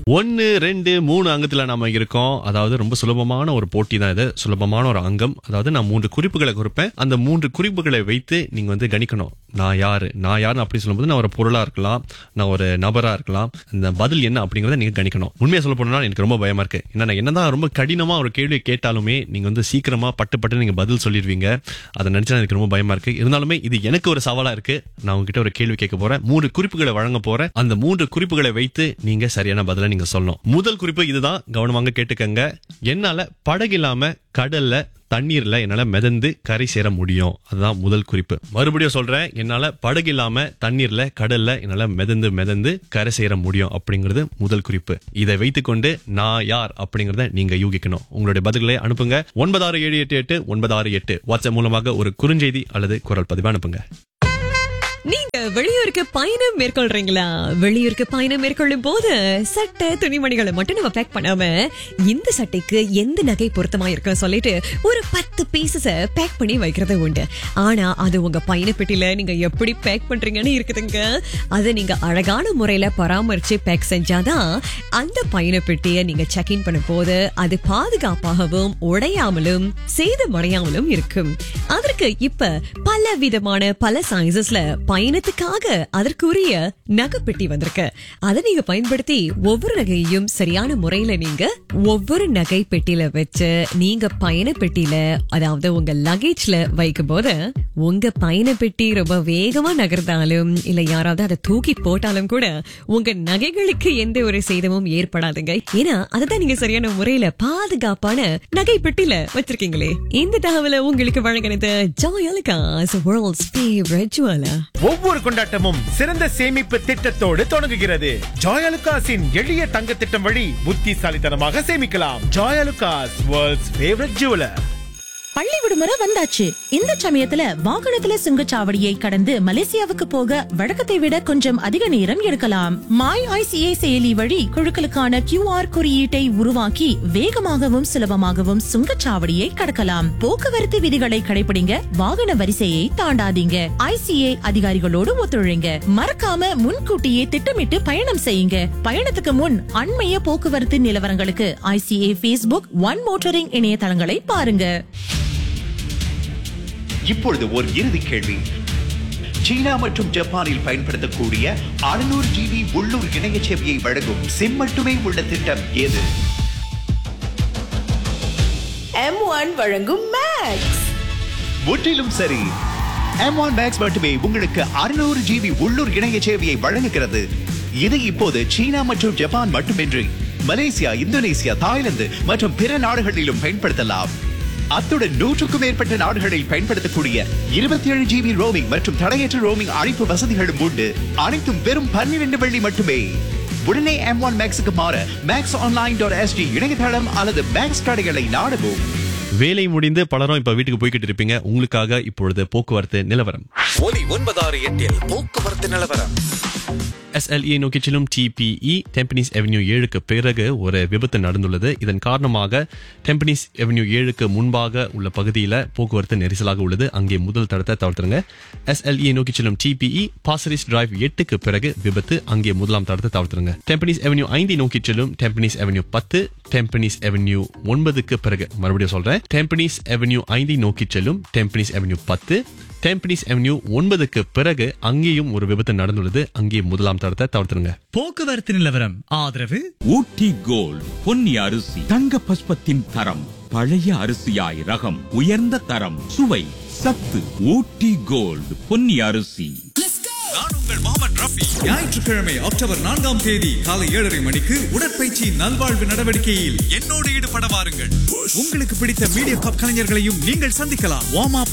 ஒன்னு ரெண்டு மூணு அங்கத்துல நாம இருக்கோம் அதாவது ரொம்ப சுலபமான ஒரு போட்டி தான் இது சுலபமான ஒரு அங்கம் அதாவது நான் மூன்று குறிப்புகளை கொடுப்பேன் அந்த மூன்று குறிப்புகளை வைத்து நீங்க வந்து கணிக்கணும் நான் யாரு நான் யாருன்னு அப்படி சொல்லும்போது நான் ஒரு பொருளா இருக்கலாம் நான் ஒரு நபரா இருக்கலாம் இந்த பதில் என்ன அப்படிங்கறத நீங்க கணிக்கணும் உண்மையா சொல்ல போனா எனக்கு ரொம்ப பயமா இருக்கு ஏன்னா நான் என்னதான் ரொம்ப கடினமா ஒரு கேள்வி கேட்டாலுமே நீங்க வந்து சீக்கிரமா பட்டு பட்டு நீங்க பதில் சொல்லிடுவீங்க அதை நினைச்சா எனக்கு ரொம்ப பயமா இருக்கு இருந்தாலுமே இது எனக்கு ஒரு சவாலா இருக்கு நான் உங்ககிட்ட ஒரு கேள்வி கேட்க போறேன் மூன்று குறிப்புகளை வழங்க போறேன் அந்த மூன்று குறிப்புகளை வைத்து நீங்க சரியான பதிலை நீங்க சொல்லணும் முதல் குறிப்பு இதுதான் கவனமாக கேட்டுக்கங்க என்னால படகு இல்லாம கடல்ல தண்ணீர்ல என்னால மிதந்து கரை சேர முடியும் அதுதான் முதல் குறிப்பு மறுபடியும் சொல்றேன் என்னால படகு இல்லாம தண்ணீர்ல கடல்ல என்னால மிதந்து மிதந்து கரை சேர முடியும் அப்படிங்கிறது முதல் குறிப்பு இதை வைத்துக்கொண்டு நான் யார் அப்படிங்கறத நீங்க யூகிக்கணும் உங்களுடைய பதில்களை அனுப்புங்க ஒன்பது ஆறு ஏழு எட்டு எட்டு ஒன்பது ஆறு எட்டு வாட்ஸ்அப் மூலமாக ஒரு குறுஞ்செய்தி அல்லது குரல் பதிவு அனுப்புங்க நீங்க வெளியூருக்கு பயணம் மேற்கொள்றீங்களா வெளியூருக்கு பயணம் மேற்கொள்ளும் போது சட்டை துணிமணிகளை மட்டும் நம்ம பேக் பண்ணாம இந்த சட்டைக்கு எந்த நகை பொருத்தமா இருக்கும் சொல்லிட்டு ஒரு பத்து பீசஸ பேக் பண்ணி வைக்கிறது உண்டு ஆனா அது உங்க பயண பெட்டியில நீங்க எப்படி பேக் பண்றீங்கன்னு இருக்குதுங்க அதை நீங்க அழகான முறையில பராமரிச்சு பேக் செஞ்சாதான் அந்த பயண பெட்டியை நீங்க செக் இன் பண்ணும் போது அது பாதுகாப்பாகவும் உடையாமலும் சேதமடையாமலும் இருக்கும் அதற்கு இப்ப பல விதமான பல சைசஸ்ல பயணத்துக்காக அதற்குரிய நகைப்பெட்டி வந்திருக்கு அதை நீங்க பயன்படுத்தி ஒவ்வொரு நகையையும் சரியான முறையில நீங்க ஒவ்வொரு நகை பெட்டியில வச்சு நீங்க பயண பெட்டியில அதாவது உங்க லகேஜ்ல வைக்கும் போது உங்க பயண பெட்டி ரொம்ப வேகமா நகர்ந்தாலும் இல்ல யாராவது அதை தூக்கி போட்டாலும் கூட உங்க நகைகளுக்கு எந்த ஒரு சேதமும் ஏற்படாதுங்க ஏன்னா அதுதான் நீங்க சரியான முறையில பாதுகாப்பான நகை பெட்டியில வச்சிருக்கீங்களே இந்த தகவலை உங்களுக்கு வழங்கினது ஜாயலுகாஸ் வேர்ல்ட்ஸ் ஃபேவரட் ஜுவலா ஒவ்வொரு கொண்டாட்டமும் சிறந்த சேமிப்பு திட்டத்தோடு தொடங்குகிறது ஜாயலுகாஸின் எளிய தங்க திட்டம் வழி புத்திசாலித்தனமாக சேமிக்கலாம் ஜாயலுகாஸ் வேர்ல்ட்ஸ் ஃபேவரட் ஜுவலர் பள்ளி விடுமுறை வந்தாச்சு இந்த சமயத்துல வாகனத்துல சுங்கச்சாவடியை கடந்து மலேசியாவுக்கு போக வழக்கத்தை விட கொஞ்சம் அதிக நேரம் எடுக்கலாம் மாய் ஐசிஏ செயலி வழி குழுக்களுக்கான கியூஆர் குறியீட்டை உருவாக்கி வேகமாகவும் சுலபமாகவும் சுங்கச்சாவடியை கடக்கலாம் போக்குவரத்து விதிகளை கடைபிடிங்க வாகன வரிசையை தாண்டாதீங்க ஐசிஏ அதிகாரிகளோடு ஒத்துழைங்க மறக்காம முன்கூட்டியே திட்டமிட்டு பயணம் செய்யுங்க பயணத்துக்கு முன் அண்மைய போக்குவரத்து நிலவரங்களுக்கு ஐசிஏ Facebook ஒன் மோட்டரிங் இணையதளங்களை பாருங்க இப்பொழுது ஒரு இறுதி கேள்வி சீனா மற்றும் ஜப்பானில் பயன்படுத்தக்கூடிய 600 ஜிபி உள்ளூர் இணைய சேவையை வழங்கும் சிம் மட்டுமே உள்ள திட்டம் எது எம் ஒன் வழங்கும் மேக்ஸ் முற்றிலும் சரி M1 Max மட்டுமே உங்களுக்கு 600 ஜிபி உள்ளூர் இணைய சேவையை வழங்குகிறது இது இப்போது சீனா மற்றும் ஜப்பான் மட்டுமின்றி மலேசியா இந்தோனேசியா தாய்லாந்து மற்றும் பிற நாடுகளிலும் பயன்படுத்தலாம் அத்துடன் நூற்றுக்கும் மேற்பட்ட நாடுகளில் பயன்படுத்தக்கூடிய இருபத்தி ஏழு ஜிபி ரோமிங் மற்றும் தடையற்ற ரோமிங் அழைப்பு வசதிகளும் உண்டு அனைத்தும் வெறும் பன்னிரண்டு வெள்ளி மட்டுமே உடனே எம் ஒன் மேக்ஸுக்கு மாற மேக்ஸ் ஆன்லைன் டாட் எஸ்டி இணையதளம் அல்லது மேக்ஸ் கடைகளை நாடவும் வேலை முடிந்து பலரும் இப்ப வீட்டுக்கு போய்கிட்டு இருப்பீங்க உங்களுக்காக இப்பொழுது போக்குவரத்து நிலவரம் ஒலி ஒன்பதாறு எட்டில் போக்குவரத்து நிலவரம் எஸ்எல்இ நோக்கி செல்லும் டிபிஇ டெம்பனிஸ் அவென்யூ ஏழுக்கு பிறகு ஒரு விபத்து நடந்துள்ளது இதன் காரணமாக டெம்பனிஸ் அவென்யூ ஏழுக்கு முன்பாக உள்ள பகுதியில் போக்குவரத்து நெரிசலாக உள்ளது அங்கே முதல் தடத்தை தவிர்த்துருங்க எஸ்எல்இ நோக்கி செல்லும் டிபிஇ பாசரிஸ் டிரைவ் எட்டுக்கு பிறகு விபத்து அங்கே முதலாம் தடத்தை தவிர்த்துருங்க டெம்பனிஸ் அவென்யூ ஐந்தை நோக்கி செல்லும் டெம்பனிஸ் அவென்யூ பத்து டெம்பனிஸ் அவென்யூ ஒன்பதுக்கு பிறகு மறுபடியும் சொல்றேன் டெம்பனிஸ் அவென்யூ ஐந்தை நோக்கி செல்லும் டெம்பனிஸ் அவென்யூ பத்து டெம்பனிஸ் அவென்யூ ஒன்பதுக்கு பிறகு அங்கேயும் ஒரு விபத்து நடந்துள்ளது அங்கே முதலாம் தடத்தை தவிர்த்துருங்க போக்குவரத்து நிலவரம் ஆதரவு ஊட்டி கோல்ட் பொன்னி அரிசி தங்க பஸ்பத்தின் தரம் பழைய அரிசியாய் ரகம் உயர்ந்த தரம் சுவை சத்து ஊட்டி கோல்ட் பொன்னி அரிசி நான் உங்கள் முகமது ரஃபி ஞாயிற்றுக்கிழமை அக்டோபர் நான்காம் தேதி காலை ஏழரை மணிக்கு உடற்பயிற்சி நல்வாழ்வு நடவடிக்கையில் என்னோடு ஈடுபட வாருங்கள் உங்களுக்கு பிடித்த மீடியா கலைஞர்களையும் நீங்கள் சந்திக்கலாம் வார்ம்